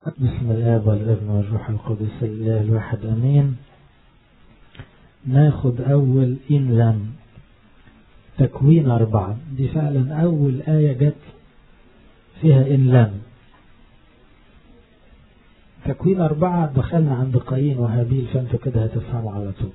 بسم الله والابن والروح القدس الله الواحد امين ناخد اول ان لم تكوين اربعة دي فعلا اول اية جت فيها ان لم تكوين اربعة دخلنا عند قايين وهابيل فانتوا كده هتفهموا على طول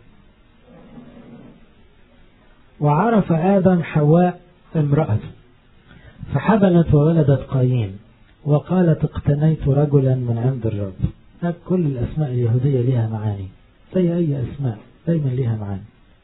وعرف ادم حواء امرأته فحبلت وولدت قايين وقالت اقتنيت رجلا من عند الرب كل الأسماء اليهودية لها معاني زي أي أسماء دايما لها معاني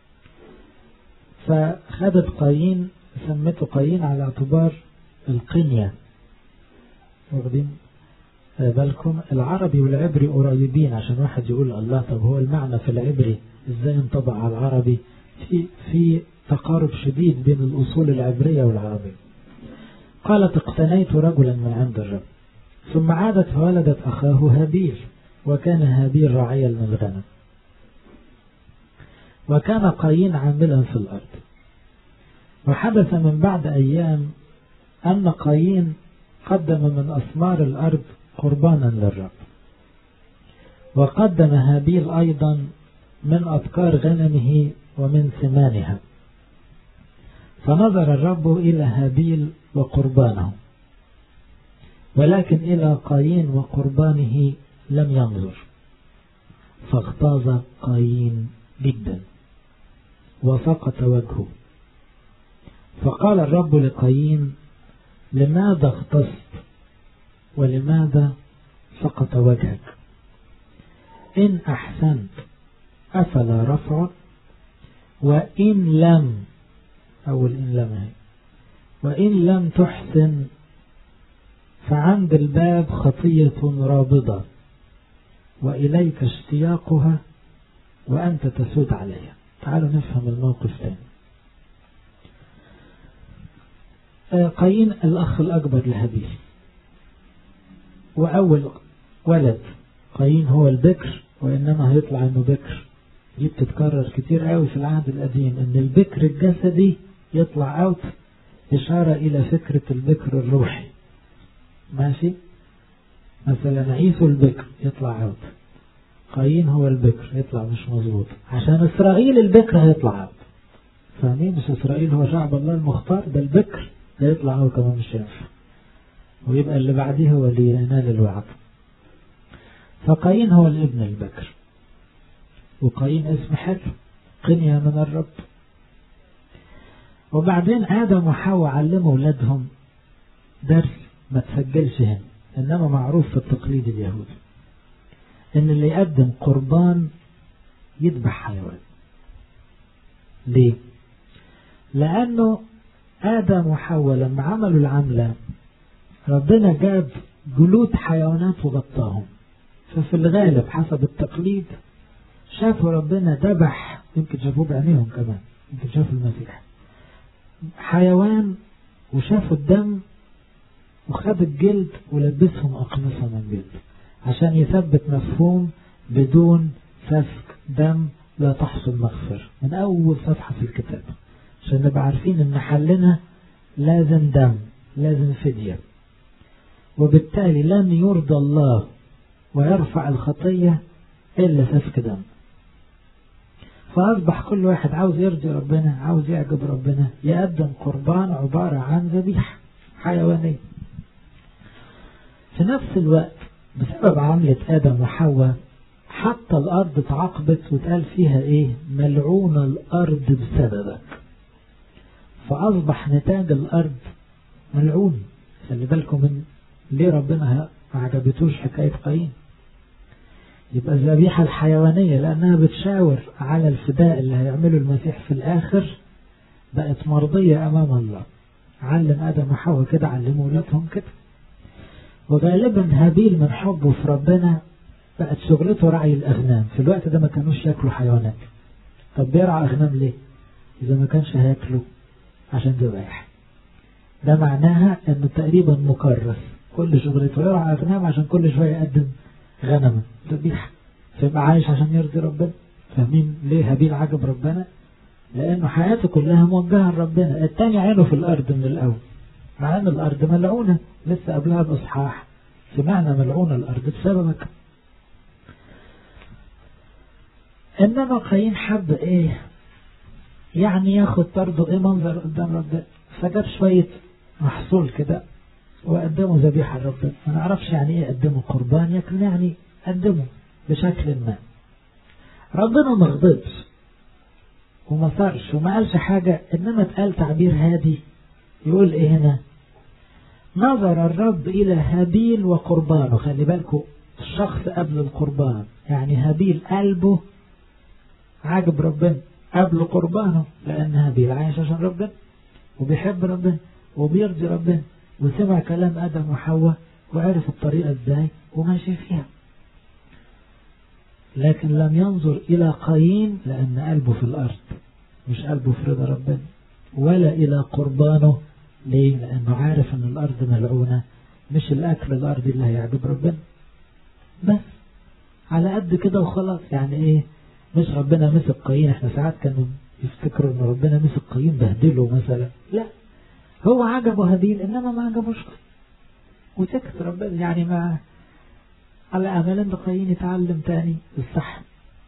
فخدت قايين سمته قايين على اعتبار القنية واخدين بالكم العربي والعبري قريبين عشان واحد يقول الله طب هو المعنى في العبري ازاي انطبق على العربي في في تقارب شديد بين الأصول العبرية والعربية قالت اقتنيت رجلا من عند الرب ثم عادت فولدت أخاه هابيل وكان هابيل راعيا للغنم وكان قايين عاملا في الأرض وحدث من بعد أيام أن قايين قدم من أثمار الأرض قربانا للرب وقدم هابيل أيضا من أبكار غنمه ومن ثمانها فنظر الرب إلى هابيل وقربانه ولكن إلى قايين وقربانه لم ينظر فاغتاظ قايين جدا وسقط وجهه فقال الرب لقايين لماذا اغتصت ولماذا سقط وجهك إن أحسنت أفلا رفع وإن لم أول إن لم هي وإن لم تحسن فعند الباب خطية رابضة وإليك اشتياقها وأنت تسود عليها تعالوا نفهم الموقف تاني قايين الأخ الأكبر لهابيل وأول ولد قايين هو البكر وإنما هيطلع إنه بكر دي بتتكرر كتير قوي في العهد القديم إن البكر الجسدي يطلع أوت إشارة إلى فكرة البكر الروحي ماشي مثلا عيسو البكر يطلع أوت قايين هو البكر يطلع مش مظبوط عشان إسرائيل البكر هيطلع أوت فاهمين مش إسرائيل هو شعب الله المختار ده البكر ده يطلع أوت كمان مش ينفع ويبقى اللي بعديه هو اللي ينال الوعد فقايين هو الابن البكر وقايين اسم حلو قنية من الرب وبعدين آدم وحواء علموا أولادهم درس ما تسجلش هنا إنما معروف في التقليد اليهودي إن اللي يقدم قربان يذبح حيوان ليه؟ لأنه آدم وحواء لما عملوا العملة ربنا جاب جلود حيوانات وغطاهم ففي الغالب حسب التقليد شافوا ربنا ذبح يمكن شافوه بعينيهم كمان يمكن شافوا المسيح حيوان وشافوا الدم وخد الجلد ولبسهم أقمصة من جلد عشان يثبت مفهوم بدون سفك دم لا تحصل مغفرة من أول صفحة في الكتاب عشان نبقى عارفين إن حلنا لازم دم لازم فدية وبالتالي لن يرضى الله ويرفع الخطية إلا سفك دم فأصبح كل واحد عاوز يرضي ربنا عاوز يعجب ربنا يقدم قربان عبارة عن ذبيحة حيوانية في نفس الوقت بسبب عملة آدم وحواء حتى الأرض اتعاقبت واتقال فيها إيه ملعون الأرض بسببك فأصبح نتاج الأرض ملعون خلي بالكم من ليه ربنا ما عجبتوش حكاية قايين يبقى الذبيحة الحيوانية لأنها بتشاور على الفداء اللي هيعمله المسيح في الآخر بقت مرضية أمام الله علم آدم وحواء كده علموا ولادهم كده وغالبا هابيل من حبه في ربنا بقت شغلته رعي الأغنام في الوقت ده ما كانوش ياكلوا حيوانات طب بيرعى أغنام ليه إذا ما كانش هياكلوا عشان ذبايح ده معناها انه تقريبا مكرس كل شغلته يرعى أغنام عشان كل شوية يقدم غنما ذبيحة فيبقى عايش عشان يرضي ربنا فاهمين ليه هابيل عجب ربنا لأنه حياته كلها موجهة لربنا التاني عينه في الأرض من الأول مع أن الأرض ملعونة لسه قبلها بإصحاح سمعنا ملعون الأرض بسببك إنما قايين حب إيه يعني ياخد برضه إيه منظر قدام ربنا فجاب شوية محصول كده وقدموا ذبيحة لربنا ما نعرفش يعني إيه قدموا قربان لكن يعني قدموا بشكل ما ربنا ما غضبش وما صارش وما قالش حاجة إنما اتقال تعبير هادي يقول إيه هنا نظر الرب إلى هابيل وقربانه خلي بالكم الشخص قبل القربان يعني هابيل قلبه عجب ربنا قبل قربانه لأن هابيل عايش عشان ربنا وبيحب ربنا وبيرضي ربنا وسمع كلام آدم وحواء وعرف الطريقة ازاي وماشي فيها لكن لم ينظر إلى قايين لأن قلبه في الأرض مش قلبه في رضا ربنا ولا إلى قربانه ليه؟ لأنه عارف أن الأرض ملعونة مش الأكل الأرضي اللي هيعجب ربنا بس على قد كده وخلاص يعني إيه مش ربنا مسك قايين احنا ساعات كانوا يفتكروا ان ربنا مسك قايين بهدله مثلا لا هو عجبه هابيل انما ما عجبوش وسكت ربنا يعني ما على امل ان قايين يتعلم تاني الصح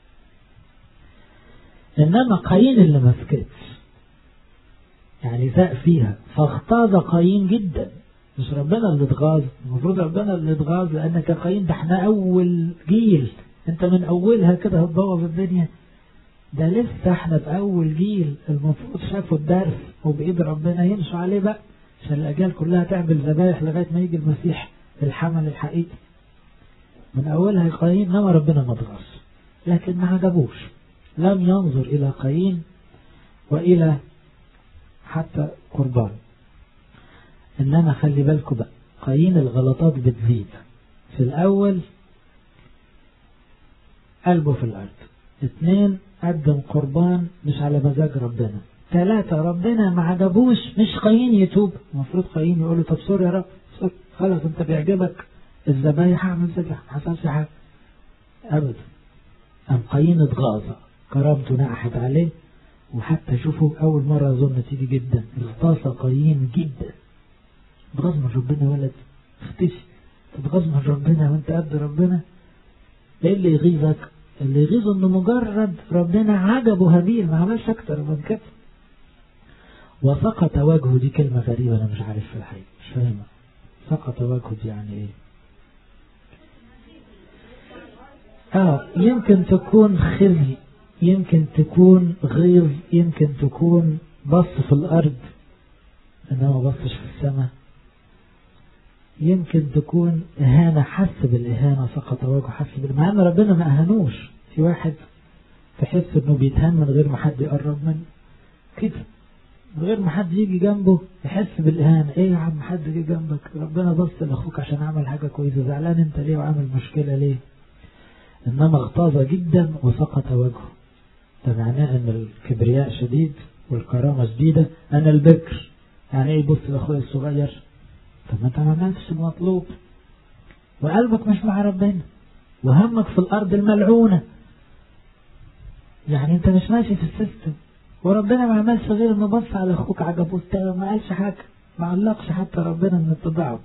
انما قايين اللي ما سكتش يعني ساق فيها فاغتاظ قايين جدا مش ربنا اللي اتغاظ المفروض ربنا اللي اتغاظ لانك قايين ده احنا اول جيل انت من اولها كده هتبوظ الدنيا ده لسه احنا في اول جيل المفروض شافوا الدرس وبايد ربنا يمشوا عليه بقى عشان الاجيال كلها تعمل ذبايح لغايه ما يجي المسيح الحمل الحقيقي من اولها قايين انما ربنا ما اتغاظ لكن ما عجبوش لم ينظر الى قايين والى حتى قربان انما خلي بالكم بقى قايين الغلطات بتزيد في الاول قلبه في الارض اثنين قدم قربان مش على مزاج ربنا ثلاثة ربنا ما عجبوش مش قايين يتوب المفروض قايين يقول له طب سوري يا رب سوري خلاص انت بيعجبك الذبايح اعمل ذبيحة ما حصلش حاجة ابدا قام قايين اتغاظ كرامته نقحت عليه وحتى شوفوا أول مرة أظن تيجي جدا اغتاظ قايين جدا تغاظ من ربنا ولد اختشي تتغاظ من ربنا وانت قد ربنا ايه اللي يغيظك اللي يغيظه انه مجرد ربنا عجبه هابيل ما عملش اكتر من كده وسقط وجهه دي كلمة غريبة انا مش عارف في الحقيقة مش فاهمها سقط وجهه دي يعني ايه اه يمكن تكون خزي يمكن تكون غيظ يمكن تكون بص في الارض انما بصش في السماء يمكن تكون إهانة حس بالإهانة سقط وجهه حس بال مع أن ربنا ما أهانوش في واحد تحس إنه بيتهان من غير ما حد يقرب منه كده من غير ما حد يجي جنبه يحس بالإهانة إيه يا عم حد جه جنبك ربنا بص لأخوك عشان عمل حاجة كويسة زعلان أنت ليه وعامل مشكلة ليه إنما اغتاظ جدا وسقط وجهه ده معناه إن الكبرياء شديد والكرامة شديدة أنا البكر يعني إيه يبص لأخويا الصغير طب ما انت ما عملتش المطلوب وقلبك مش مع ربنا وهمك في الارض الملعونة يعني انت مش ماشي في السيستم وربنا ما عملش غير انه بص على اخوك عجبه ما قالش حاجة ما علقش حتى ربنا من اتباعه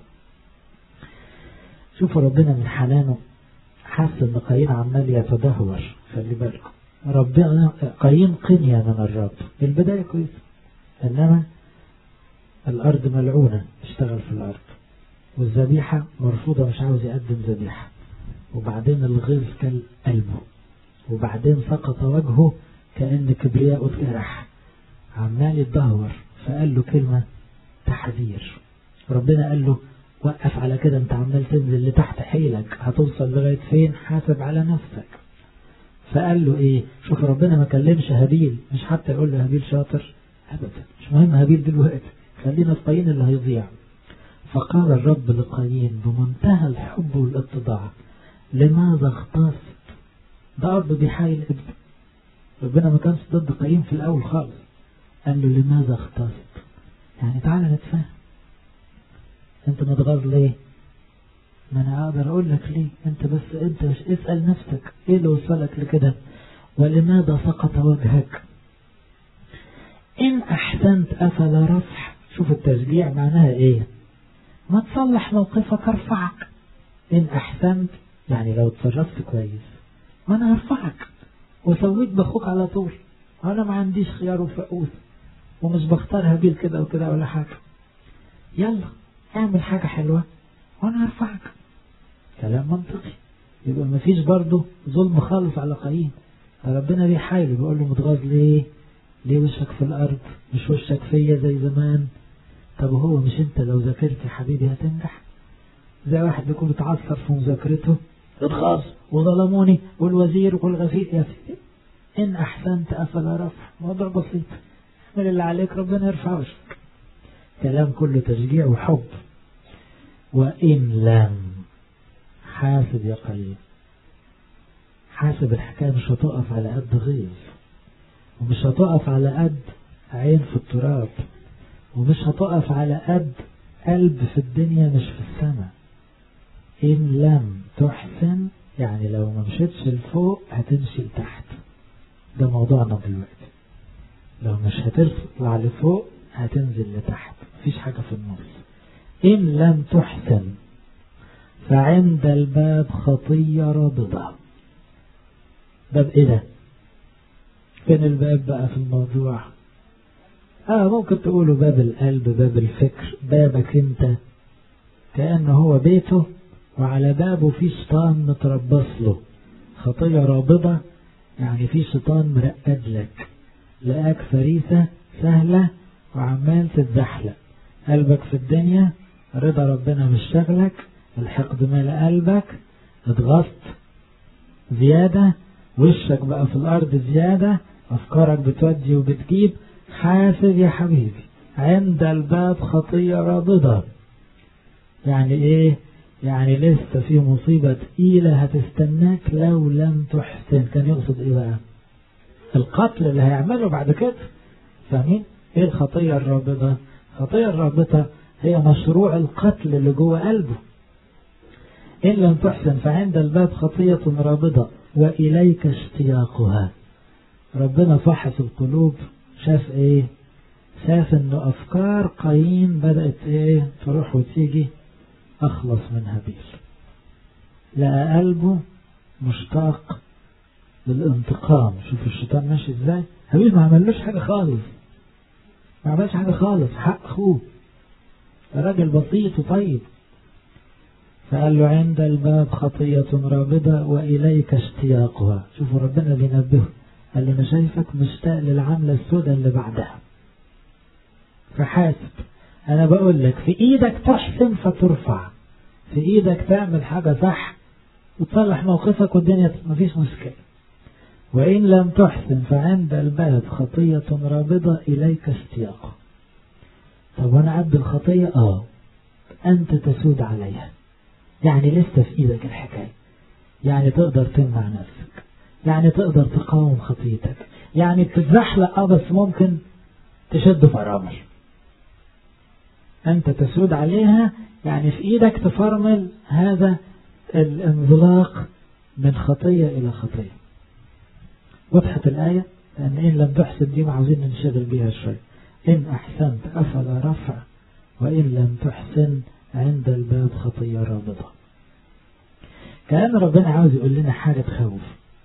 شوفوا ربنا من حنانه حس ان قايين عمال يتدهور خلي بالكم ربنا قايين قنية من الرب البداية كويسة انما الأرض ملعونة اشتغل في الأرض والذبيحة مرفوضة مش عاوز يقدم ذبيحة وبعدين الغيظ كل قلبه وبعدين سقط وجهه كأن كبرياءه اتجرح عمال يتدهور فقال له كلمة تحذير ربنا قال له وقف على كده انت عمال تنزل لتحت حيلك هتوصل لغاية فين حاسب على نفسك فقال له ايه شوف ربنا ما كلمش هابيل مش حتى يقول له هابيل شاطر ابدا مش مهم هابيل دلوقتي خلينا في قايين اللي هيضيع فقال الرب لقايين بمنتهى الحب والاتضاع لماذا اختصت ده أرض بيحايل ابن ربنا ما كانش ضد قايين في الأول خالص قال له لماذا اختصت يعني تعالى نتفاهم انت متغاظ ليه ما انا اقدر اقول لك ليه انت بس انت مش اسأل نفسك ايه اللي وصلك لكده ولماذا سقط وجهك ان احسنت افلا رفع شوف التشجيع معناها ايه ما تصلح موقفك ارفعك إن أحسنت يعني لو اتصرفت كويس ما أنا هرفعك وسويت بأخوك على طول أنا ما عنديش خيار وفقوس ومش بختار هابيل كده وكده ولا حاجة يلا اعمل حاجة حلوة وأنا هرفعك كلام منطقي يبقى ما فيش برضه ظلم خالص على قايين فربنا بيحايل بيقول له متغاظ ليه ليه وشك في الأرض مش وشك فيا زي زمان طب هو مش انت لو ذاكرت يا حبيبي هتنجح زي واحد يكون متعثر في مذاكرته اتغاظ وظلموني والوزير والغفير يا سيدي إن أحسنت أفلا رفع موضوع بسيط اعمل اللي عليك ربنا يرفع وشك كلام كله تشجيع وحب وإن لم حاسب يا قليل حاسب الحكاية مش هتقف على قد غيظ ومش هتقف على قد عين في التراب ومش هتقف على قد قلب في الدنيا مش في السماء إن لم تحسن يعني لو ما مشيتش لفوق هتمشي لتحت ده موضوعنا دلوقتي لو مش هتطلع لفوق هتنزل لتحت مفيش حاجة في النص إن لم تحسن فعند الباب خطية رابضة باب إيه ده؟ فين الباب بقى في الموضوع؟ آه ممكن تقولوا باب القلب باب الفكر بابك أنت كأنه هو بيته وعلى بابه في شيطان متربص له خطية رابضة يعني في شيطان مرقد لك لقاك فريسة سهلة وعمال تتزحلق قلبك في الدنيا رضا ربنا مش شغلك الحقد مال قلبك اتغصت زيادة وشك بقى في الأرض زيادة أفكارك بتودي وبتجيب حاسب يا حبيبي عند الباب خطية رابضة يعني ايه يعني لسه في مصيبة تقيلة هتستناك لو لم تحسن كان يقصد ايه بقى القتل اللي هيعمله بعد كده فاهمين ايه الخطية الرابضة الخطية الرابطة هي مشروع القتل اللي جوه قلبه إن لم تحسن فعند الباب خطية رابضة وإليك اشتياقها ربنا فحص القلوب شاف ايه شاف انه افكار قايين بدأت ايه تروح وتيجي اخلص من هابيل لقى قلبه مشتاق للانتقام شوف الشيطان ماشي ازاي هابيل ما عملوش حاجة خالص ما عملش حاجة خالص حق اخوه راجل بسيط وطيب فقال له عند الباب خطية رابضة وإليك اشتياقها شوفوا ربنا بينبهه قال له أنا شايفك مشتاق للعملة السوداء اللي بعدها فحاسب أنا بقول لك في إيدك تحسن فترفع في إيدك تعمل حاجة صح وتصلح موقفك والدنيا مفيش مشكلة وإن لم تحسن فعند الباب خطية رابضة إليك اشتياق طب وأنا قد الخطية آه أنت تسود عليها يعني لسه في إيدك الحكاية يعني تقدر تمنع نفسك يعني تقدر تقاوم خطيتك يعني بتتزحلق اه بس ممكن تشد فرامل انت تسود عليها يعني في ايدك تفرمل هذا الانزلاق من خطية الى خطية وضحت الآية لأن إن لم تحسن دي عاوزين ننشغل بيها شوي إن أحسنت أفلا رفع وإن لم تحسن عند الباب خطية رابضة كأن ربنا عاوز يقول لنا حاجة تخوف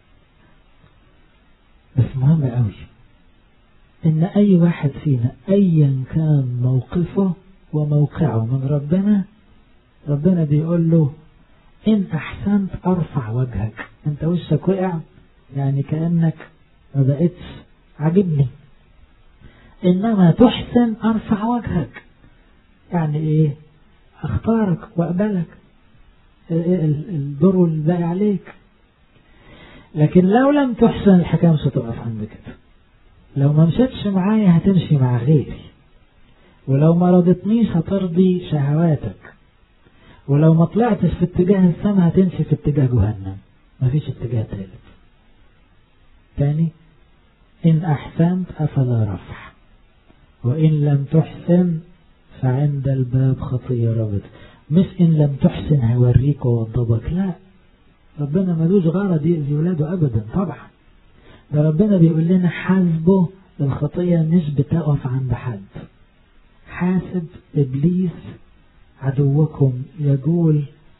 بس مهم قوي ان اي واحد فينا ايا كان موقفه وموقعه من ربنا ربنا بيقول له ان احسنت ارفع وجهك انت وشك وقع يعني كأنك ما بقتش عاجبني انما تحسن ارفع وجهك يعني ايه اختارك واقبلك الدور الباقي عليك لكن لو لم تحسن الحكاية مش هتقف عند كده لو ما مشيتش معايا هتمشي مع غيري ولو ما رضتنيش هترضي شهواتك ولو ما طلعتش في اتجاه السماء هتمشي في اتجاه جهنم مفيش اتجاه ثالث تاني إن أحسنت أفلا رفع وإن لم تحسن فعند الباب خطية ربط مش إن لم تحسن هوريك ووضبك لا ربنا ملوش غرض يأذي ولاده أبدا طبعا ده ربنا بيقول لنا حاسبه الخطية مش بتقف عند حد حاسب إبليس عدوكم يقول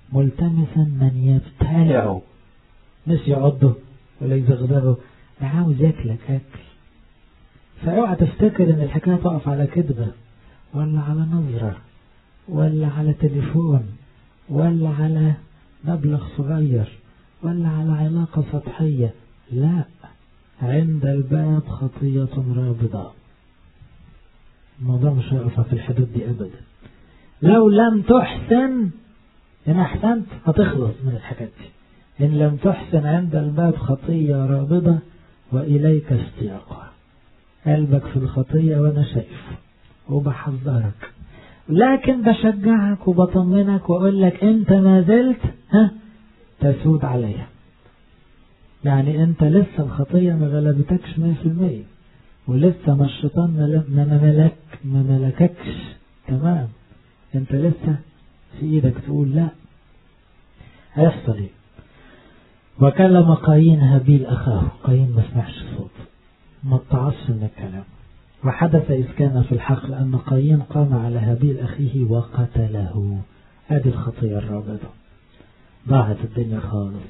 ملتمسا من يبتلعه مش يعضه ولا يزغزغه ده عاوز ياكلك اكل فاوعى تفتكر ان الحكايه تقف على كذبه ولا على نظره ولا على تليفون ولا على مبلغ صغير ولا على علاقة سطحية لا عند الباب خطية رابضة الموضوع مش هيقف في الحدود دي أبدا لو لم تحسن إن أحسنت هتخلص من الحاجات دي إن لم تحسن عند الباب خطية رابضة وإليك اشتياقها قلبك في الخطية وأنا شايفه وبحذرك لكن بشجعك وبطمنك وأقول لك أنت ما زلت ها تسود عليها يعني أنت لسه الخطية ما غلبتكش مية في المية ولسه ما الشيطان ما ملك ما ملككش تمام أنت لسه في إيدك تقول لا هيحصل إيه وكلم قايين هابيل أخاه قايين ما سمعش صوت ما اتعصش من الكلام وحدث إذ كان في الحقل أن قايين قام على هابيل أخيه وقتله هذه الخطية الرابطة ضاعت الدنيا خالص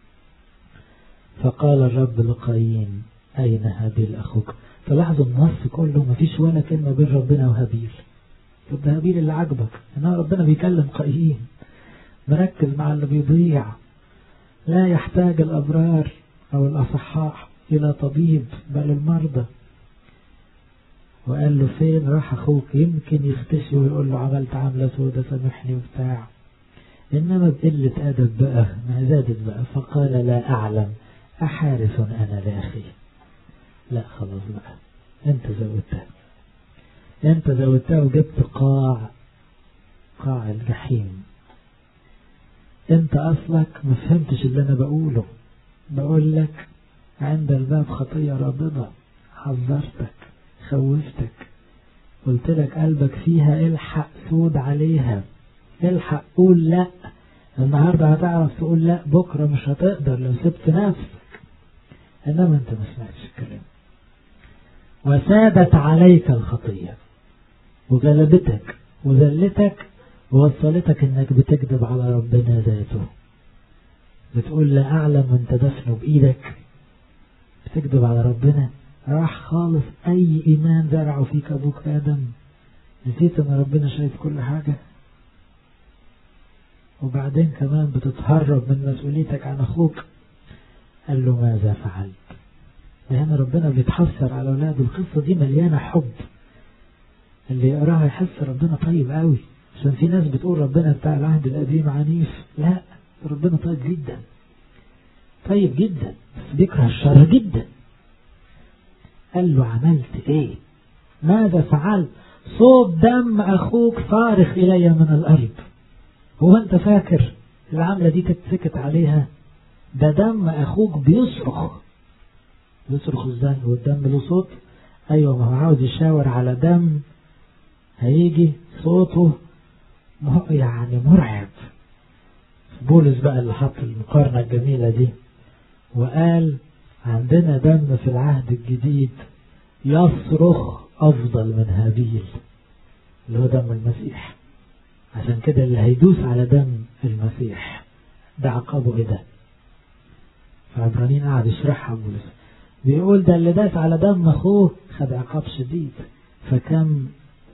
فقال الرب لقايين أين هابيل أخوك فلاحظوا النص كله ما فيش ولا كلمة بين ربنا وهابيل طب ده هابيل اللي عجبك إنما ربنا بيكلم قايين مركز مع اللي بيضيع لا يحتاج الأبرار أو الأصحاء إلى طبيب بل المرضى وقال له فين راح أخوك يمكن يختشي ويقول له عملت عملة سودة سامحني وبتاع إنما بقلة أدب بقى ما زادت بقى فقال لا أعلم أحارس أنا لأخي لا خلاص بقى أنت زودتها أنت زودتها وجبت قاع قاع الجحيم أنت أصلك ما فهمتش اللي أنا بقوله بقول لك عند الباب خطية رابضة حذرتك خوفتك قلت لك قلبك فيها الحق سود عليها الحق قول لا النهاردة هتعرف تقول لا بكرة مش هتقدر لو سبت نفسك إنما أنت ما سمعتش الكلام وسادت عليك الخطية وغلبتك وذلتك ووصلتك انك بتكذب على ربنا ذاته بتقول لا اعلم وانت دفنه بايدك بتكذب على ربنا راح خالص اي ايمان زرعه فيك ابوك ادم نسيت ان ربنا شايف كل حاجة وبعدين كمان بتتهرب من مسؤوليتك عن اخوك قال له ماذا فعلت هنا ربنا بيتحسر على اولاده القصة دي مليانة حب اللي يقراها يحس ربنا طيب قوي عشان في ناس بتقول ربنا بتاع العهد القديم عنيف لا ربنا طيب جدا طيب جدا بس بيكره الشر جدا قال له عملت ايه ماذا فعلت صوت دم اخوك صارخ الي من الارض هو انت فاكر العملة دي تتسكت عليها ده دم اخوك بيصرخ بيصرخ ازاي هو الدم له صوت ايوه ما هو عاوز يشاور على دم هيجي صوته يعني مرعب بولس بقى اللي حط المقارنة الجميلة دي وقال عندنا دم في العهد الجديد يصرخ أفضل من هابيل اللي هو دم المسيح عشان كده اللي هيدوس على دم المسيح ده عقابه ايه ده فعبرانين قاعد يشرحها بولس بيقول ده اللي داس على دم اخوه خد عقاب شديد فكم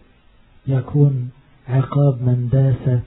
يكون عقاب من داس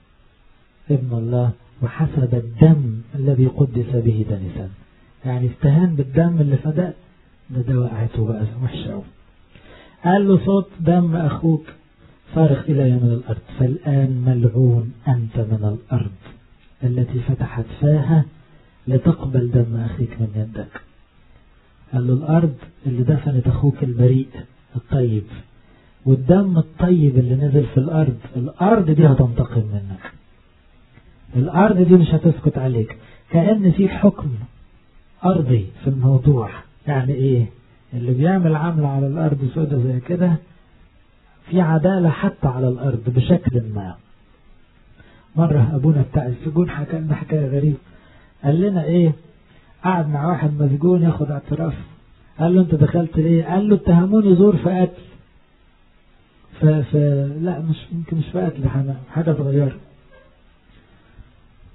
ابن الله وحسب الدم الذي قدس به دنسا يعني استهان بالدم اللي فدأ ده ده وقعته بقى وحشة قوي قال له صوت دم أخوك صارخ إلي من الأرض فالآن ملعون أنت من الأرض التي فتحت فاها لتقبل دم أخيك من يدك قال له الأرض اللي دفنت أخوك البريء الطيب والدم الطيب اللي نزل في الأرض الأرض دي هتنتقم منك الأرض دي مش هتسكت عليك كأن في حكم أرضي في الموضوع يعني إيه اللي بيعمل عمل على الأرض سودة زي كده في عدالة حتى على الأرض بشكل ما مرة أبونا بتاع السجون حكى لنا حكاية غريبة قال لنا إيه قعد مع واحد مسجون ياخد اعتراف قال له أنت دخلت ليه قال له اتهموني زور في قتل ف... ف... لا مش يمكن مش في قتل حاجة صغيرة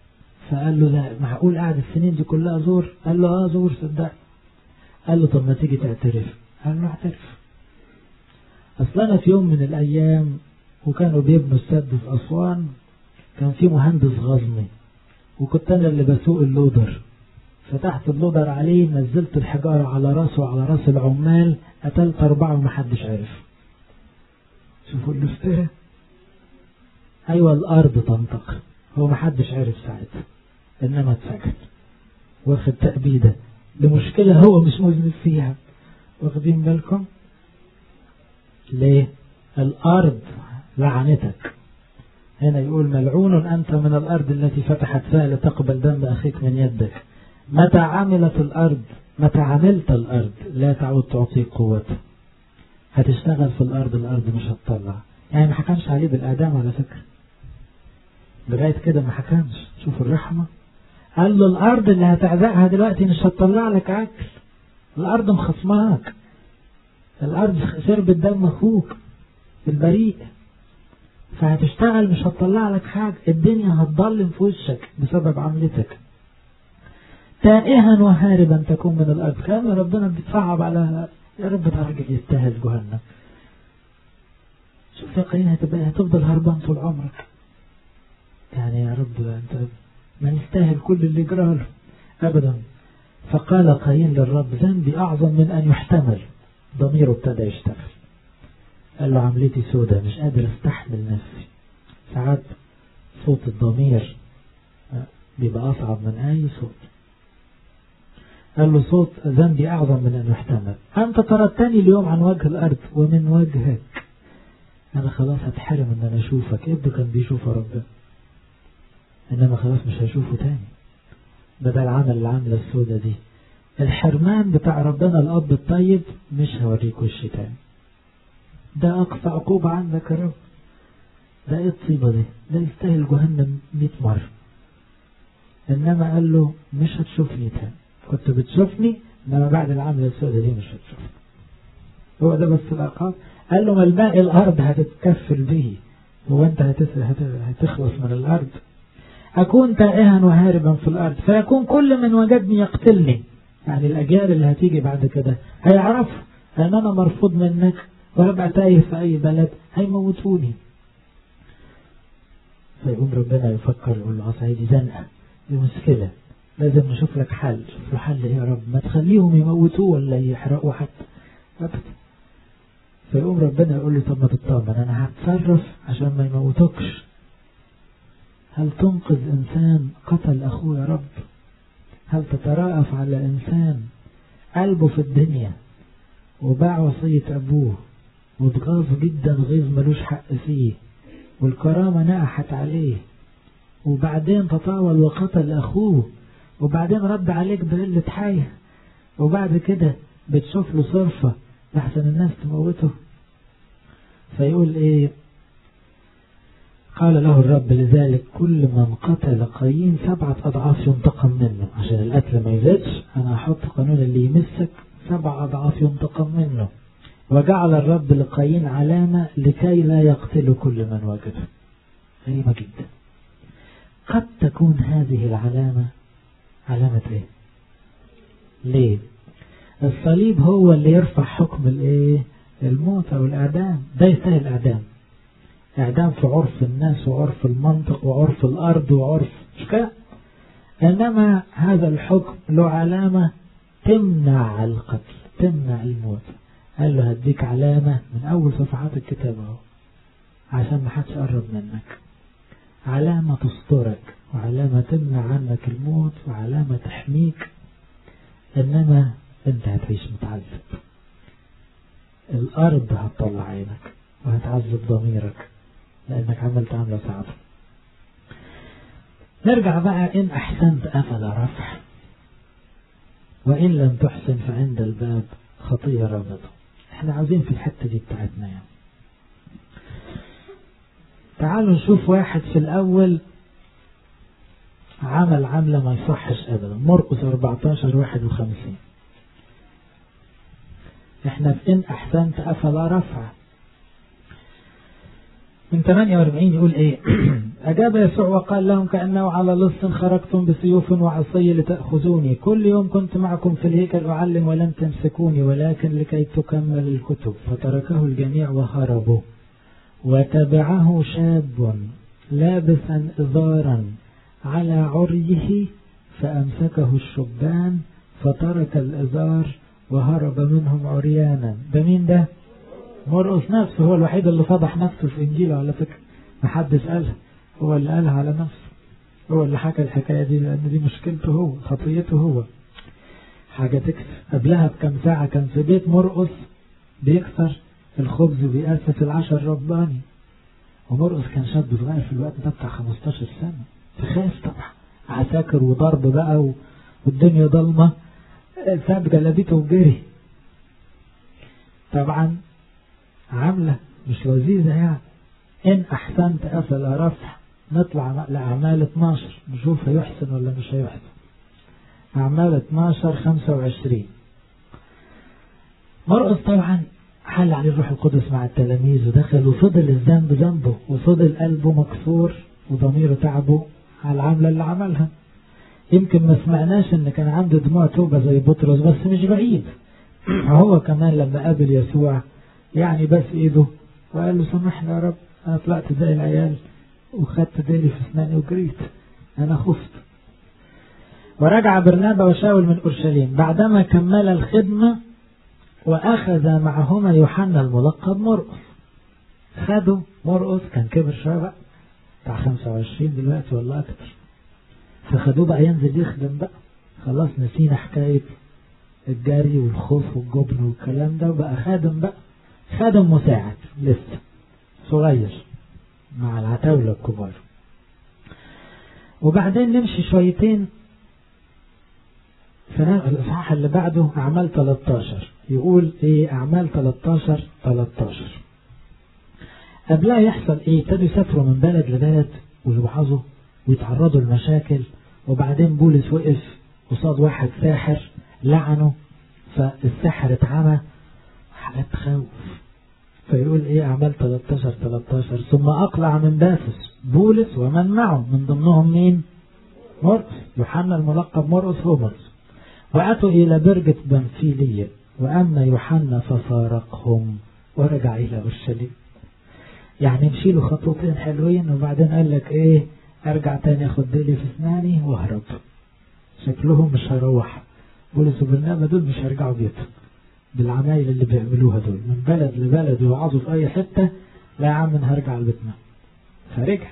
فقال له لا معقول قاعد السنين دي كلها زور قال له اه زور صدق قال له طب ما تيجي تعترف قال له اعترف اصل انا في يوم من الايام وكانوا بيبنوا السد في اسوان كان في مهندس غزني وكنت انا اللي بسوق اللودر فتحت اللودر عليه نزلت الحجارة على راسه وعلى راس العمال قتلت أربعة ومحدش عرف شوفوا الافتراء أيوة الأرض تنطق هو محدش عرف ساعتها إنما اتسجن واخد تأبيدة لمشكلة هو مش مذنب فيها واخدين بالكم ليه الأرض لعنتك هنا يقول ملعون أنت من الأرض التي فتحت فيها لتقبل دم أخيك من يدك متى عملت الأرض متى عملت الأرض لا تعود تعطيك قوته هتشتغل في الأرض الأرض مش هتطلع يعني ما حكمش عليه بالإعدام على فكرة لغاية كده ما حكمش شوفوا الرحمة قال له الأرض اللي هتعزقها دلوقتي مش هتطلع لك أكل الأرض مخصماك الأرض شربت دم أخوك البريء فهتشتغل مش هتطلع لك حاجة الدنيا هتضلم في وشك بسبب عملتك تائها وهاربا تكون من الأرض كان ربنا بيتصعب على يا رب ده راجل يستاهل جهنم شوف يا قايين هتبقى هتفضل هربان طول عمرك يعني يا رب انت ما نستاهل كل اللي جراله ابدا فقال قايين للرب ذنبي اعظم من ان يحتمل ضميره ابتدى يشتغل قال له عملتي سودة مش قادر استحمل نفسي ساعات صوت الضمير بيبقى اصعب من اي صوت قال له صوت ذنبي أعظم من أن يحتمل أنت طردتني اليوم عن وجه الأرض ومن وجهك أنا خلاص هتحرم أن أنا أشوفك ابنه كان بيشوف ربنا إنما خلاص مش هشوفه تاني بدل عمل العملة السودة دي الحرمان بتاع ربنا الأب الطيب مش هوريك وشي تاني ده أقصى عقوبة عندك يا رب ده إيه الطيبة دي ده يستاهل جهنم 100 مرة إنما قال له مش هتشوفني تاني كنت بتشوفني انما بعد العمل السوداء دي مش هتشوفني هو ده بس العقاب قال له ما الماء الارض هتتكفل به هو انت هتخلص من الارض اكون تائها وهاربا في الارض فيكون كل من وجدني يقتلني يعني الاجيال اللي هتيجي بعد كده هيعرفوا ان انا مرفوض منك وهبقى تايه في اي بلد هيموتوني فيقوم ربنا يفكر يقول له اصل دي زنقه دي مشكله لازم نشوف لك حل شوف له حل يا رب ما تخليهم يموتوه ولا يحرقوا حتى أبدا فيقوم ربنا يقول له طب ما تطمن انا هتصرف عشان ما يموتوكش هل تنقذ انسان قتل اخوه يا رب هل تترأف على انسان قلبه في الدنيا وباع وصية ابوه واتغاظ جدا غيظ ملوش حق فيه والكرامة نقحت عليه وبعدين تطاول وقتل اخوه وبعدين رد عليك بقلة حية وبعد كده بتشوف له صرفة لحسن الناس تموته فيقول ايه قال له الرب لذلك كل من قتل قايين سبعة أضعاف ينتقم منه عشان القتل ما يزيدش أنا هحط قانون اللي يمسك سبع أضعاف ينتقم منه وجعل الرب لقايين علامة لكي لا يقتل كل من وجده غريبة جدا قد تكون هذه العلامة علامة ايه ليه الصليب هو اللي يرفع حكم الايه الموت او الاعدام ده يستاهل اعدام اعدام في عرف الناس وعرف المنطق وعرف الارض وعرف مش كده انما هذا الحكم له علامة تمنع القتل تمنع الموت قال له هديك علامة من اول صفحات الكتاب اهو عشان ما حدش يقرب منك علامة تسترك وعلامة تمنع عنك الموت وعلامة تحميك إنما أنت هتعيش متعذب الأرض هتطلع عينك وهتعذب ضميرك لأنك عملت عملة صعبة نرجع بقى إن أحسنت أفلا رفع وإن لم تحسن فعند الباب خطية رابطة احنا عاوزين في الحتة دي بتاعتنا يعني تعالوا نشوف واحد في الأول عمل عملة ما يصحش أبدا مرقس 14 51 احنا في إن أحسنت أفلا رفع من 48 يقول ايه أجاب يسوع وقال لهم كأنه على لص خرجتم بسيوف وعصي لتأخذوني كل يوم كنت معكم في الهيكل أعلم ولم تمسكوني ولكن لكي تكمل الكتب فتركه الجميع وهربوا وتبعه شاب لابسا إزارا على عريه فأمسكه الشبان فترك الإزار وهرب منهم عريانا ده مين ده مرقس نفسه هو الوحيد اللي فضح نفسه في إنجيله على فكرة محدش قالها هو اللي قالها على نفسه هو اللي حكى الحكاية دي لأن دي مشكلته هو خطيته هو حاجة تكسر قبلها بكم ساعة كان في بيت مرقس بيكسر الخبز وبيأسس العشر الرباني ومرقس كان شاب صغير في الوقت ده بتاع 15 سنة فخاف طبعا عساكر وضرب بقى والدنيا ضلمة ساب جلابيته وجري طبعا عاملة مش لذيذة يعني إن أحسنت أفلا رفع نطلع لأعمال 12 نشوف هيحسن ولا مش هيحسن أعمال 12 25 مرقس طبعا حل عليه الروح القدس مع التلاميذ ودخل وفضل الذنب ذنبه وفضل قلبه مكسور وضميره تعبه على العملة اللي عملها يمكن ما سمعناش ان كان عنده دموع توبة زي بطرس بس مش بعيد هو كمان لما قابل يسوع يعني بس ايده وقال له سامحني يا رب انا طلعت زي العيال وخدت ديلي في اسناني وجريت انا خفت ورجع برنابا وشاول من اورشليم بعدما كمل الخدمة واخذ معهما يوحنا الملقب مرقس خدوا مرقس كان كبر شوية بقى بتاع 25 دلوقتي ولا اكتر فخدوه بقى ينزل يخدم بقى خلاص نسينا حكاية الجري والخوف والجبن والكلام ده وبقى خادم بقى خادم مساعد لسه صغير مع العتاولة الكبار وبعدين نمشي شويتين في الإصحاح اللي بعده أعمال 13 يقول إيه أعمال 13 13 قبلها يحصل إيه ابتدوا يسافروا من بلد لبلد ويوعظوا ويتعرضوا لمشاكل وبعدين بولس وقف قصاد واحد ساحر لعنه فالساحر اتعمى حاجات تخوف فيقول ايه اعمال 13 13 ثم اقلع من بافس بولس ومن معه من ضمنهم مين مرقس يوحنا الملقب مرقس هو مرقس واتوا الى برجة بنفيلية واما يوحنا ففارقهم ورجع الى اورشليم يعني مشي له خطوتين حلوين وبعدين قال لك ايه ارجع تاني اخد ديلي في اسناني واهرب شكلهم مش هيروح بولس وبرنامج دول مش هيرجعوا بيتهم بالعمايل اللي بيعملوها دول من بلد لبلد يوعظوا في اي حتة لا يا عم انا هرجع لبيتنا فرجع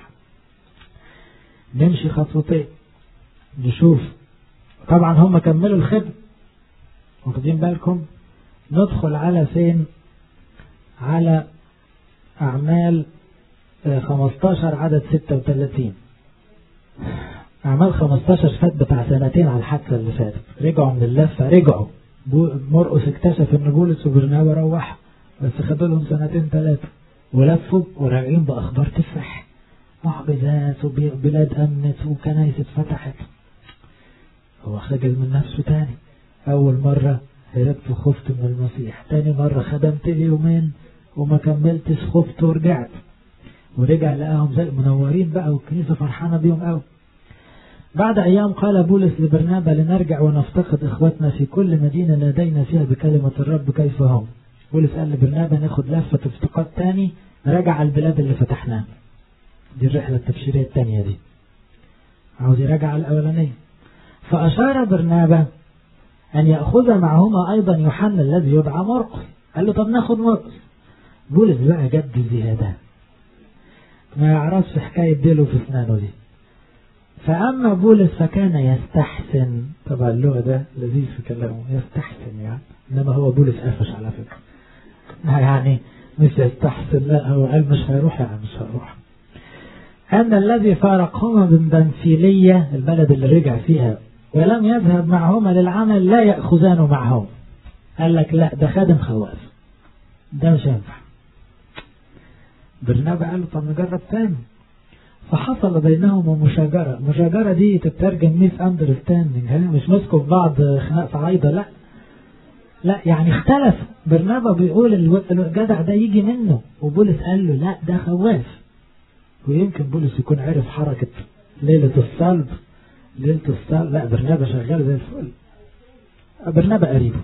نمشي خطوتين نشوف طبعا هم كملوا الخدمة واخدين بالكم ندخل على فين على أعمال 15 عدد 36 أعمال 15 فات بتاع سنتين على الحادثة اللي فاتت رجعوا من اللفة رجعوا مرقس اكتشف ان بولس وبرنابا روح بس خدوا لهم سنتين ثلاثة ولفوا وراجعين بأخبار تفرح معجزات وبلاد أمنت وكنايس اتفتحت هو خجل من نفسه تاني أول مرة هربت وخفت من المسيح تاني مرة خدمت لي يومين وما كملتش خفت ورجعت ورجع لقاهم زي منورين بقى والكنيسة فرحانة بيهم قوي بعد أيام قال بولس لبرنابا لنرجع ونفتقد إخوتنا في كل مدينة نادينا فيها بكلمة الرب كيف هم بولس قال لبرنابا ناخد لفة افتقاد تاني رجع البلاد اللي فتحناها دي الرحلة التبشيرية التانية دي عاوز يرجع الأولانية فأشار برنابا أن يأخذ معهما أيضا يوحنا الذي يدعى مرقس قال له طب ناخد مرقس بولس بقى جد زيادة ما يعرفش حكاية ديله في اسنانه دي فأما بولس فكان يستحسن طبعا اللغة ده لذيذ في كلامه يستحسن يعني إنما هو بولس قفش على فكرة يعني مش يستحسن لا هو قال مش هيروح يعني مش هيروح أن الذي فارقهما من بنفيلية البلد اللي رجع فيها ولم يذهب معهما للعمل لا يأخذانه معهم قال لك لا ده خادم خواف ده مش ينفع برنابا قال له طب نجرب تاني فحصل بينهما مشاجرة المشاجرة دي تترجم ميس اندرستاندنج مش مسكوا في بعض خناق صعايدة لا لا يعني اختلف برنابا بيقول الجدع ده يجي منه وبولس قال له لا ده خواف ويمكن بولس يكون عرف حركة ليلة الصلب ليلة الصلب لا برنابا شغال زي الفل برنابا قريبه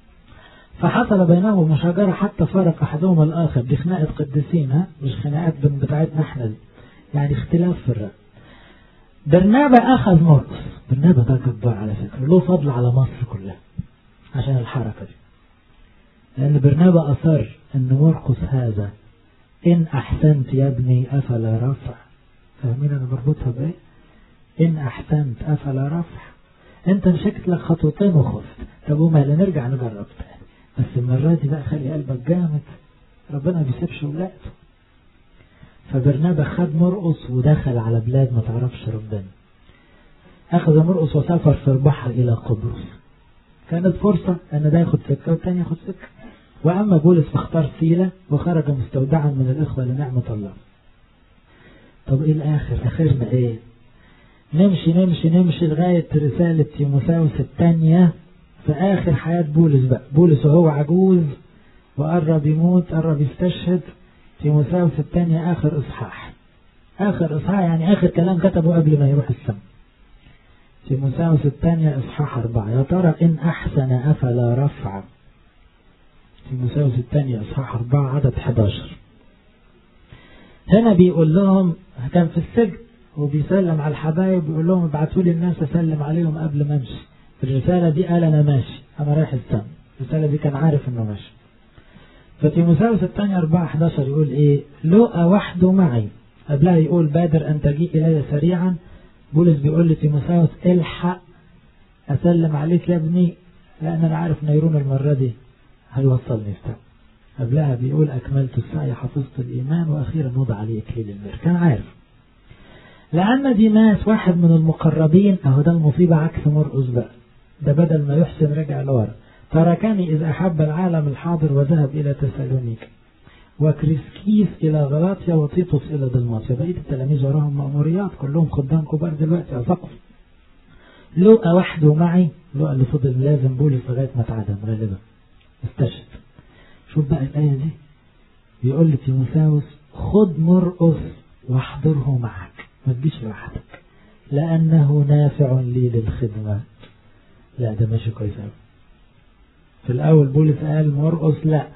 فحصل بينهم مشاجرة حتى فرق أحدهما الآخر دي خناقة قديسين ها مش خناقات بتاعتنا احنا دي يعني اختلاف في الرأي برنابا أخذ مرقس برنابا ده جبار على فكرة له فضل على مصر كلها عشان الحركة دي لأن برنابا أصر أن مرقس هذا إن أحسنت يا ابني أفلا رفع فاهمين أنا بربطها بإيه؟ إن أحسنت أفلا رفع أنت مشكت لك خطوتين وخفت طب ومالا نرجع نجرب تاني بس المرة دي بقى خلي قلبك جامد ربنا ما بيسيبش ولاده فبرنابا خد مرقص ودخل على بلاد ما تعرفش ربنا أخذ مرقص وسافر في البحر إلى قبرص كانت فرصة أن ده ياخد سكة والتاني ياخد سكة وأما بولس فاختار سيلة وخرج مستودعا من الإخوة لنعمة الله طب إيه الآخر آخرنا إيه نمشي نمشي نمشي لغاية رسالة تيموثاوس الثانية في آخر حياة بولس بقى بولس وهو عجوز وقرب يموت قرب يستشهد تيموثاوس الثانية آخر إصحاح آخر إصحاح يعني آخر كلام كتبه قبل ما يروح السماء تيموثاوس الثانية إصحاح أربعة يا ترى إن أحسن أفلا رفع تيموثاوس الثانية إصحاح أربعة عدد 11 هنا بيقول لهم كان في السجن وبيسلم على الحبايب بيقول لهم ابعتوا لي الناس اسلم عليهم قبل ما امشي في الرسالة دي قال انا ماشي انا رايح السما الرسالة دي كان عارف انه ماشي فتيموثاوس الثانية 4 11 يقول ايه لؤى وحده معي قبلها يقول بادر ان تجيء الي سريعا بولس بيقول لتيموثاوس الحق اسلم عليك يا ابني لان انا عارف نيرون المرة دي هيوصلني السما قبلها بيقول اكملت السعي حفظت الايمان واخيرا وضع لي اكليل البر كان عارف لأن ديماس واحد من المقربين أهو ده المصيبة عكس مرقس بقى ده بدل ما يحسن رجع لورا تركني إذ أحب العالم الحاضر وذهب إلى تسالونيك وكريسكيس إلى غلاطيا وتيتوس إلى دلماطيا بقية التلاميذ وراهم مأموريات كلهم خدام كبار دلوقتي أسقف لوقا وحده معي لوقا اللي فضل لازم بولس لغاية ما اتعدم غالبا استشهد شوف بقى الآية دي بيقول لتيموثاوس خد مرقس واحضره معك ما تجيش لوحدك لأنه نافع لي للخدمة لا ده ماشي كويس قوي في الأول بولس قال مرقص لا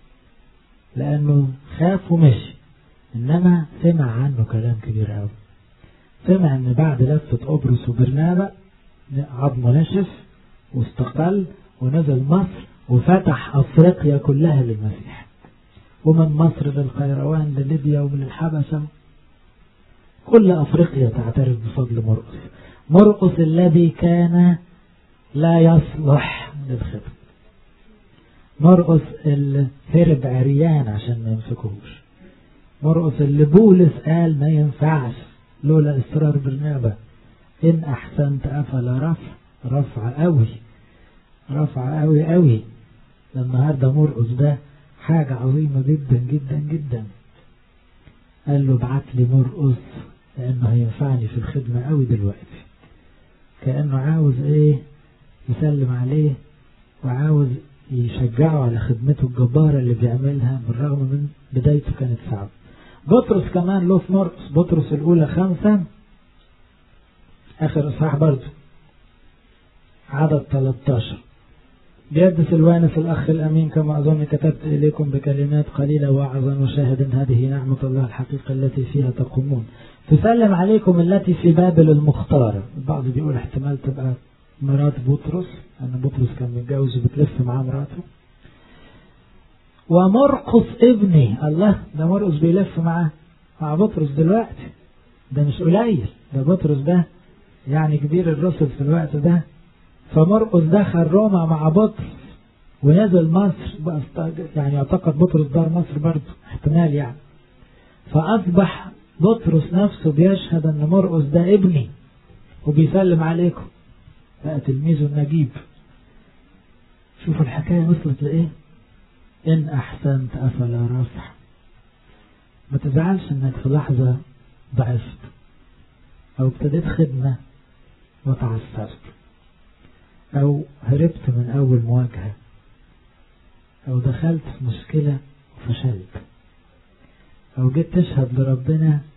لأنه خاف ومشي إنما سمع عنه كلام كبير قوي سمع إن بعد لفة قبرص وبرنابا عظمه نشف واستقل ونزل مصر وفتح أفريقيا كلها للمسيح ومن مصر للقيروان لليبيا ومن الحبشة كل أفريقيا تعترف بفضل مرقس مرقس الذي كان لا يصلح للخدمة مرقس اللي هرب عريان عشان ما يمسكوهوش مرقس اللي بولس قال ما ينفعش لولا إصرار برنابا إن أحسنت أفلا رفع رفع قوي رفع قوي قوي النهاردة مرقس ده حاجة عظيمة جدا جدا جدا قال له ابعت لي مرقس لأنه هينفعني في الخدمة قوي دلوقتي كأنه عاوز ايه يسلم عليه وعاوز يشجعه على خدمته الجبارة اللي بيعملها بالرغم من بدايته كانت صعبة بطرس كمان له في مرقس بطرس الأولى خمسة آخر إصحاح برضه عدد 13 بيد سلوانس الأخ الأمين كما أظن كتبت إليكم بكلمات قليلة واعظا وشاهد هذه نعمة الله الحقيقة التي فيها تقومون تسلم عليكم التي في بابل المختارة البعض بيقول احتمال تبقى مرات بطرس أن بطرس كان متجوز وبتلف معاه مراته ومرقص ابني الله ده مرقص بيلف معاه مع بطرس دلوقتي ده مش قليل ده بطرس ده يعني كبير الرسل في الوقت ده فمرقس دخل روما مع بطرس ونزل مصر يعني يعتقد بطرس دار مصر برضه احتمال يعني فأصبح بطرس نفسه بيشهد أن مرقس ده ابني وبيسلم عليكم بقى تلميذه النجيب شوفوا الحكاية وصلت لإيه إن أحسنت أفلا رفع ما تزعلش إنك في لحظة ضعفت أو ابتديت خدمة وتعثرت أو هربت من أول مواجهة أو دخلت في مشكلة وفشلت أو جيت تشهد لربنا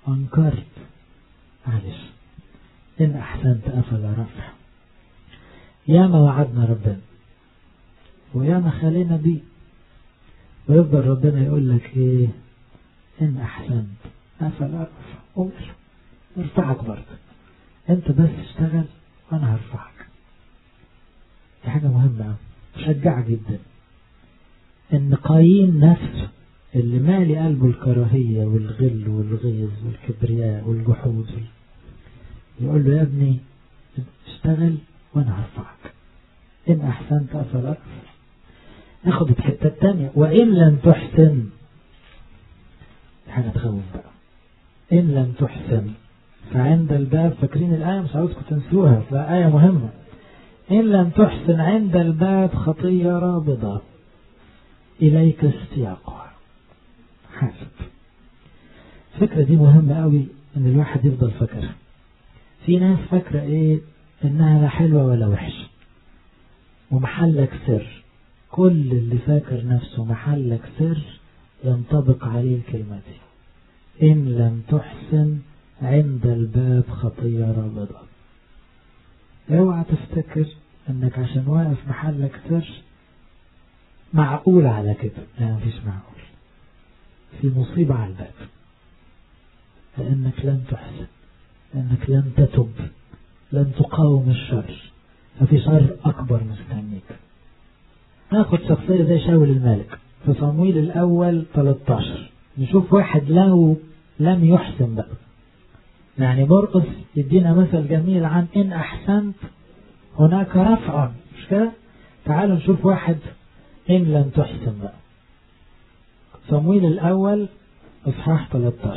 أنكرت معلش إن أحسنت أفلا رفع ياما وعدنا ربنا وياما خلينا بيه ويفضل ربنا يقول لك إيه إن أحسنت أفلا رفع وماله ارفعك برضه أنت بس اشتغل وأنا هرفعك دي حاجة مهمة مشجعة جدا إن قايين نفسه اللي مالي قلبه الكراهية والغل والغيظ والكبرياء والجحود يقول له يا ابني اشتغل وانا هرفعك ان احسنت افلا ناخد الحتة التانية وان لم تحسن حاجة تخوف بقى ان لم تحسن فعند الباب فاكرين الآية مش عاوزكم تنسوها فآية مهمة إن لم تحسن عند الباب خطية رابضة إليك استياقها حاسب الفكرة دي مهمة قوي إن الواحد يفضل فاكرها في ناس فاكرة إيه إنها لا حلوة ولا وحشة ومحلك سر كل اللي فاكر نفسه محلك سر ينطبق عليه الكلمة دي إن لم تحسن عند الباب خطية رابضة اوعى تفتكر انك عشان واقف محلك سر معقول على كده لا مفيش معقول في مصيبة على الباب لأنك لن تحسن لأنك لن تتب لن تقاوم الشر ففي شر أكبر مستنيك ناخد شخصية زي شاول الملك في صمويل الأول 13 نشوف واحد لو لم يحسن بقى يعني مرقس يدينا مثل جميل عن إن أحسنت هناك رفع مش كده تعالوا نشوف واحد إن لم تحسن بقى صمويل الأول إصحاح 13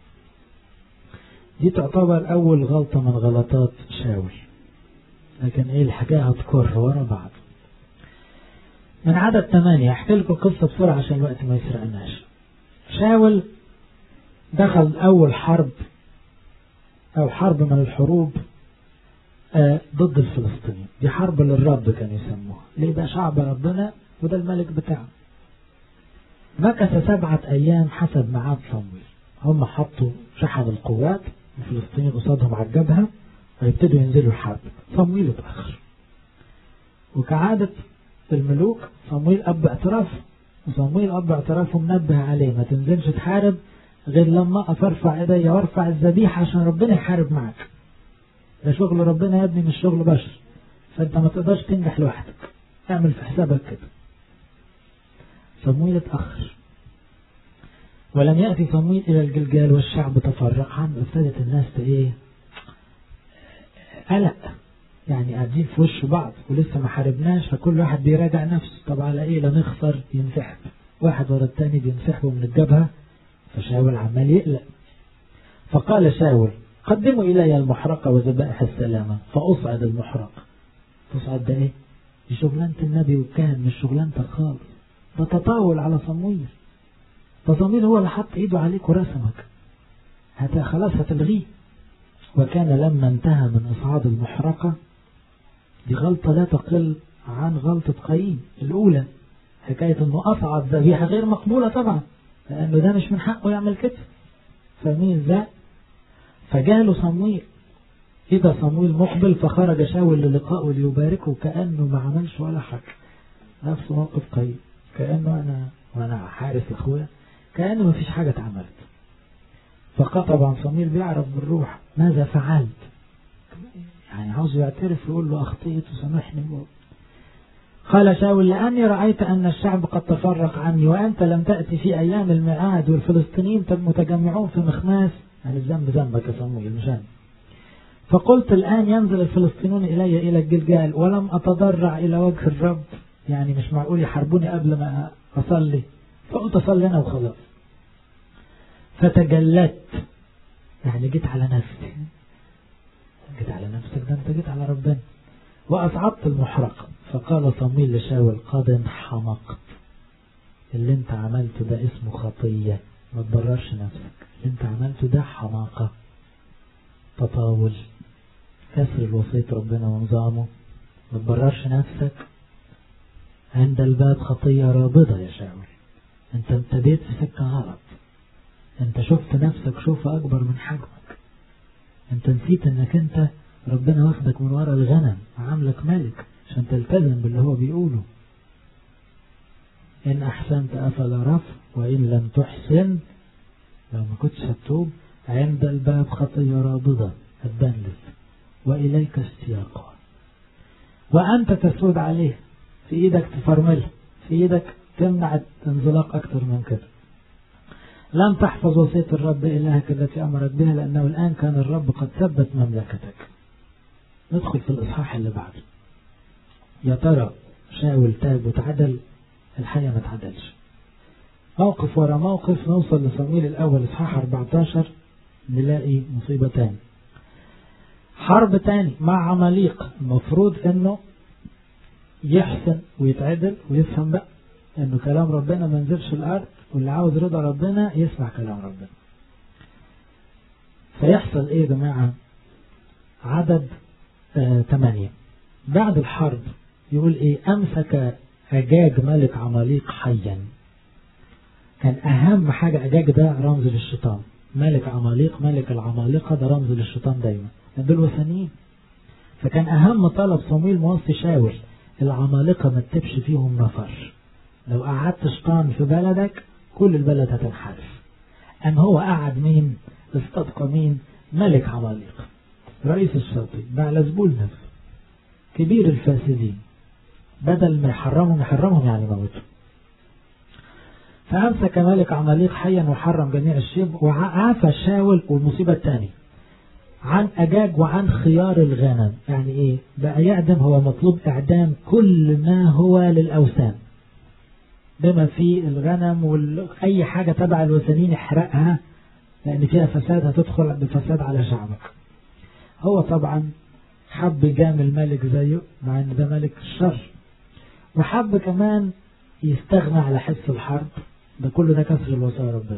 دي تعتبر أول غلطة من غلطات شاول لكن إيه الحكاية هتكر ورا بعض من عدد ثمانية أحكي لكم قصة بسرعة عشان الوقت ما يسرقناش شاول دخل أول حرب أو حرب من الحروب آه ضد الفلسطينيين دي حرب للرب كانوا يسموها ليه ده شعب ربنا وده الملك بتاعه مكث سبعة أيام حسب ميعاد صمويل هم حطوا شحن القوات الفلسطينيين قصادهم على الجبهة ويبتدوا ينزلوا الحرب صمويل اتأخر وكعادة الملوك صمويل أب اعتراف وصمويل أب اعترافه منبه عليه ما تنزلش تحارب غير لما أقف أرفع إيديا وأرفع الذبيحة عشان ربنا يحارب معك ده شغل ربنا يا ابني مش شغل بشر فأنت ما تقدرش تنجح لوحدك اعمل في حسابك كده صمويل اتأخر ولم يأتي صمويل إلى الجلجال والشعب تفرق عنه ابتدت الناس إيه قلق يعني قاعدين في وش بعض ولسه ما حاربناش فكل واحد بيراجع نفسه طب على ايه لا نخسر ينسحب واحد ورا التاني بينسحبوا من الجبهة فشاول عمال يقلق فقال شاول قدموا إلي المحرقة وذبائح السلامة فأصعد المحرقة تصعد ده ايه دي شغلانة النبي والكاهن مش شغلانتك خالص ده تطاول على صمويل ده صمويل هو اللي حط ايده عليك ورسمك هت خلاص هتلغيه وكان لما انتهى من إصعاد المحرقة دي غلطة لا تقل عن غلطة قايين الأولى حكاية أنه أصعد ذبيحة غير مقبولة طبعا لأنه ده مش من حقه يعمل كده فمين ذا فجاله صمويل إذا صمويل مقبل فخرج شاول للقائه ليباركه كأنه ما عملش ولا حاجة نفس موقف قايين كأنه أنا وأنا حارس لأخويا كأنه ما فيش حاجة اتعملت فقال طبعا صمويل بيعرف بالروح ماذا فعلت يعني عاوز يعترف يقول له أخطيت وسامحني قال شاول لأني رأيت أن الشعب قد تفرق عني وأنت لم تأتي في أيام الميعاد والفلسطينيين متجمعون في مخماس يعني الذنب ذنبك يا صمويل مش أنا فقلت الآن ينزل الفلسطينيون إلي إلى الجلجال ولم أتضرع إلى وجه الرب يعني مش معقول يحاربوني قبل ما أصلي فقلت أصلي أنا وخلاص فتجلت يعني جيت على نفسي جيت على نفسك ده انت جيت على ربنا وأصعدت المحرقة فقال صمويل لشاول قد انحمقت اللي انت عملته ده اسمه خطية ما تبررش نفسك اللي انت عملته ده حماقة تطاول كسر الوصية ربنا ونظامه ما تبررش نفسك عند الباب خطية رابضة يا شاول انت ابتديت في سكة غلط انت شفت نفسك شوفة اكبر من حجمك انت نسيت انك انت ربنا واخدك من ورا الغنم وعاملك ملك عشان تلتزم باللي هو بيقوله إن أحسنت أفلا رفع وإن لم تحسن لو ما كنتش هتوب عند الباب خطية رابضة الدنلس وإليك اشتياقها وأنت تسود عليه في إيدك تفرمله في إيدك تمنع انزلاق أكثر من كده لم تحفظ وصية الرب إلهك التي أمرك بها لأنه الآن كان الرب قد ثبت مملكتك ندخل في الإصحاح اللي بعده يا ترى شاول تاب وتعدل الحقيقة ما تعدلش موقف ورا موقف نوصل لصمويل الأول إصحاح 14 نلاقي مصيبة تاني حرب تاني مع عماليق المفروض انه يحسن ويتعدل ويفهم بقى انه كلام ربنا ما نزلش الارض واللي عاوز رضا ربنا يسمع كلام ربنا فيحصل ايه يا جماعة عدد آه ثمانية بعد الحرب يقول ايه امسك اجاج ملك عماليق حيا كان اهم حاجة اجاج ده رمز للشيطان ملك عماليق ملك العمالقة ده رمز للشيطان دايما دول وثنيين فكان اهم طلب صمويل موصي شاول العمالقة ما تتبش فيهم نفر لو قعدت شيطان في بلدك كل البلد هتنحرف أم هو قعد مين استبقى مين ملك عماليق رئيس الشياطين بعلزبول نفسه كبير الفاسدين بدل ما يحرمهم يحرمهم يعني موته فأمسك ملك عماليق حيا وحرم جميع الشيب وعافى شاول والمصيبة الثانية عن أجاج وعن خيار الغنم يعني إيه بقى يعدم هو مطلوب إعدام كل ما هو للأوثان بما في الغنم وأي حاجة تبع الوثنين احرقها لأن فيها فساد هتدخل بفساد على شعبك هو طبعا حب جامل ملك زيه مع ان ده ملك الشر وحب كمان يستغنى على حس الحرب ده كله ده كسر الوصايا ربنا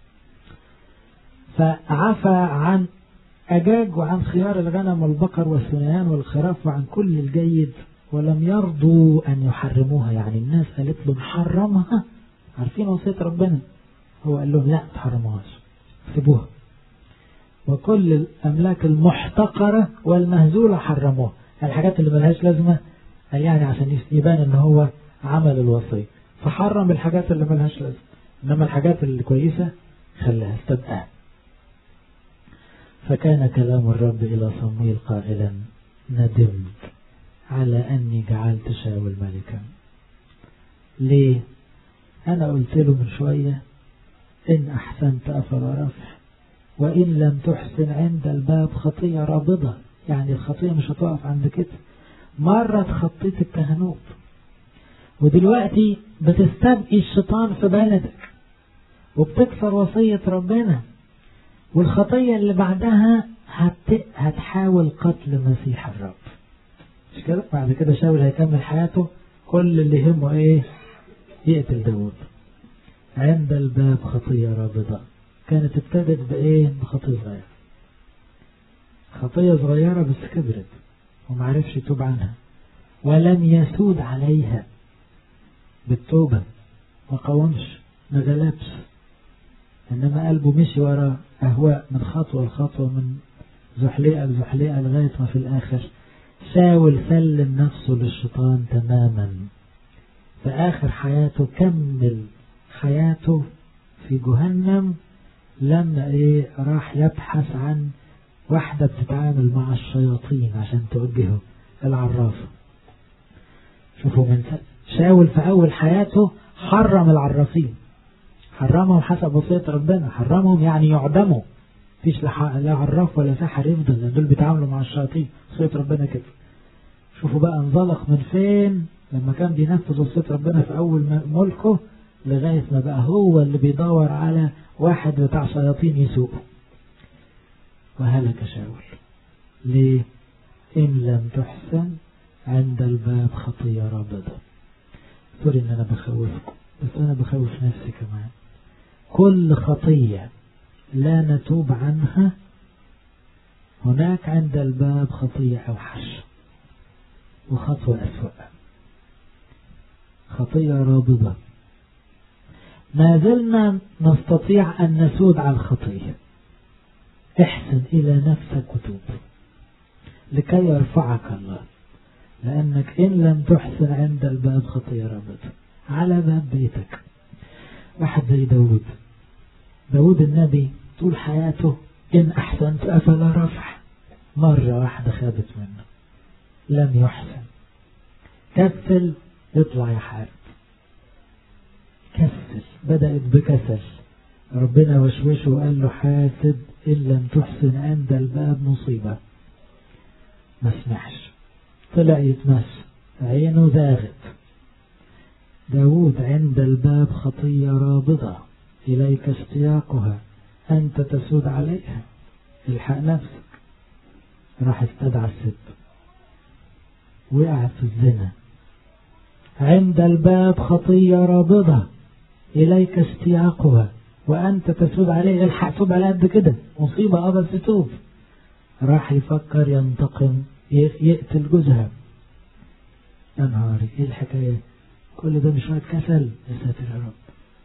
فعفى عن أجاج وعن خيار الغنم والبقر والثنيان والخراف وعن كل الجيد ولم يرضوا أن يحرموها يعني الناس قالت له نحرمها عارفين وصية ربنا هو قال لهم لا تحرموهاش سيبوها وكل الأملاك المحتقرة والمهزولة حرموها الحاجات اللي ملهاش لازمة يعني عشان يبان ان هو عمل الوصية فحرم الحاجات اللي ملهاش لازمة انما الحاجات اللي كويسة خلاها استدقاها فكان كلام الرب إلى صمويل قائلا ندمت على أني جعلت شاول ملكا ليه أنا قلت له من شوية إن أحسنت أفلا رفع وإن لم تحسن عند الباب خطية رابضة يعني الخطية مش هتقف عند كده مرة خطيت الكهنوت ودلوقتي بتستبقي الشيطان في بلدك وبتكسر وصية ربنا والخطية اللي بعدها هت... هتحاول قتل مسيح الرب مش كده بعد كده شاول هيكمل حياته كل اللي يهمه ايه يقتل داود عند الباب خطية رابضة كانت ابتدت بايه بخطية صغيرة خطية صغيرة بس كبرت ومعرفش يتوب عنها ولم يسود عليها بالتوبة ما قاومش ما غلبش إنما قلبه مشي ورا أهواء من خطوة لخطوة من زحليقة لزحليقة لغاية ما في الآخر شاول سلم نفسه للشيطان تماما في آخر حياته كمل حياته في جهنم لما إيه راح يبحث عن واحدة بتتعامل مع الشياطين عشان توجهه العرافة شوفوا من شاول في أول حياته حرم العرافين حرمهم حسب وصية ربنا حرمهم يعني يعدموا فيش لا عراف ولا ساحر يفضل لان دول بيتعاملوا مع الشياطين وصية ربنا كده شوفوا بقى انزلق من فين لما كان بينفذ وصية ربنا في أول ملكه لغاية ما بقى هو اللي بيدور على واحد بتاع شياطين يسوقه وهلك شاول ليه إن لم تحسن عند الباب خطية رابضة سوري إن أنا بخوفكم بس أنا بخوف نفسي كمان كل خطية لا نتوب عنها هناك عند الباب خطية أوحش وخطوة أسوأ خطية رابضة ما زلنا نستطيع أن نسود على الخطية احسن إلى نفسك وتوب لكي يرفعك الله لأنك إن لم تحسن عند الباب خطية رابطة على باب بيتك واحد زي داود داود النبي طول حياته إن أحسنت أفلا رفع مرة واحدة خابت منه لم يحسن كسل يطلع يحارب كسل بدأت بكسل ربنا وشوشه وقال له حاسب إن لم تحسن عند الباب مصيبة ما سمعش طلع يتمشى عينه زاغت داود عند الباب خطية رابضة إليك اشتياقها أنت تسود عليها الحق نفسك راح استدعى الست وقع في الزنا عند الباب خطية رابضة إليك اشتياقها وأنت تسود عليه الحق توب على قد كده مصيبة اه بس توب راح يفكر ينتقم يقتل جوزها يا نهاري ايه الحكاية كل ده مش وقت كسل يا ساتر يا رب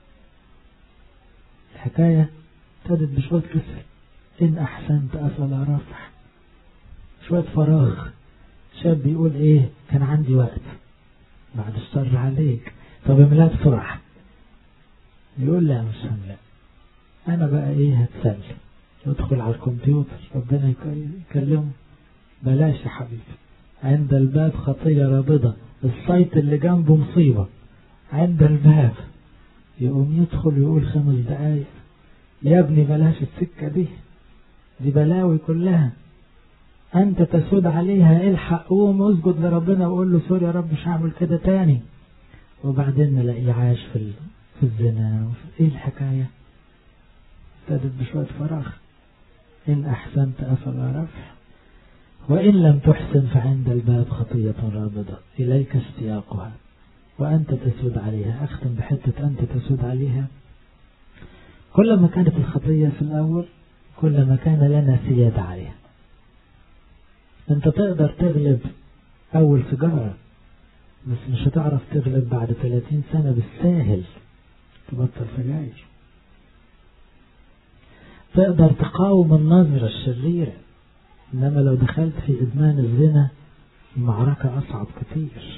الحكاية ابتدت بشوية كسل إن أحسنت أفلا رفع شوية فراغ شاب بيقول إيه كان عندي وقت بعد الشر عليك طب املا بسرعة يقول لا مش هملا أنا بقى إيه هتسلي يدخل على الكمبيوتر ربنا يكلمه بلاش يا حبيبي عند الباب خطية رابضة السايت اللي جنبه مصيبة عند الباب يقوم يدخل يقول خمس دقايق يا ابني بلاش السكة دي دي بلاوي كلها أنت تسود عليها الحق قوم اسجد لربنا وقول له سوري يا رب مش هعمل كده تاني وبعدين نلاقيه عايش في في الزنا وفي ايه الحكاية ابتدت بشوية فراغ إن أحسنت أفلا رفع وإن لم تحسن فعند الباب خطية رابضة إليك اشتياقها وأنت تسود عليها أختم بحتة أنت تسود عليها كل ما كانت الخطية في الأول كل ما كان لنا سيادة عليها أنت تقدر تغلب أول سيجارة بس مش هتعرف تغلب بعد 30 سنة بالساهل تبطل سجاير تقدر تقاوم النظرة الشريرة إنما لو دخلت في إدمان الزنا المعركة أصعب كتير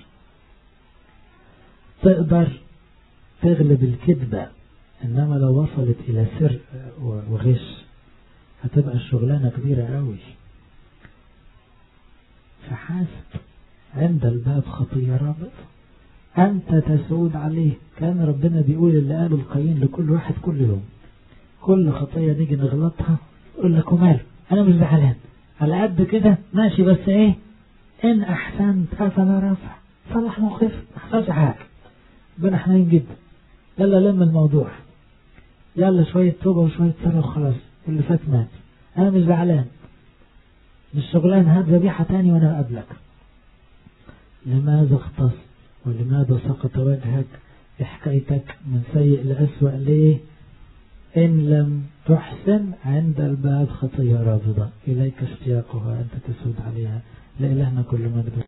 تقدر تغلب الكذبة إنما لو وصلت إلى سر وغش هتبقى الشغلانة كبيرة قوي فحاسب عند الباب خطية رابط أنت تسود عليه كان ربنا بيقول اللي قاله القايين لكل واحد كل يوم كل خطية نيجي نغلطها يقول لك وماله أنا مش زعلان على قد كده ماشي بس إيه إن أحسنت أفلا رفع صلح موقف ما حصلش حاجة ربنا حنين جدا يلا لم الموضوع يلا شوية توبة وشوية صلاة وخلاص واللي فات مات أنا مش زعلان مش شغلان هات ذبيحة تاني وأنا أقابلك لماذا اختص ولماذا سقط وجهك في حكايتك من سيء لأسوأ ليه إن لم تحسن عند الباب خطية رافضة إليك اشتياقها أنت تسود عليها لإلهنا كل مجد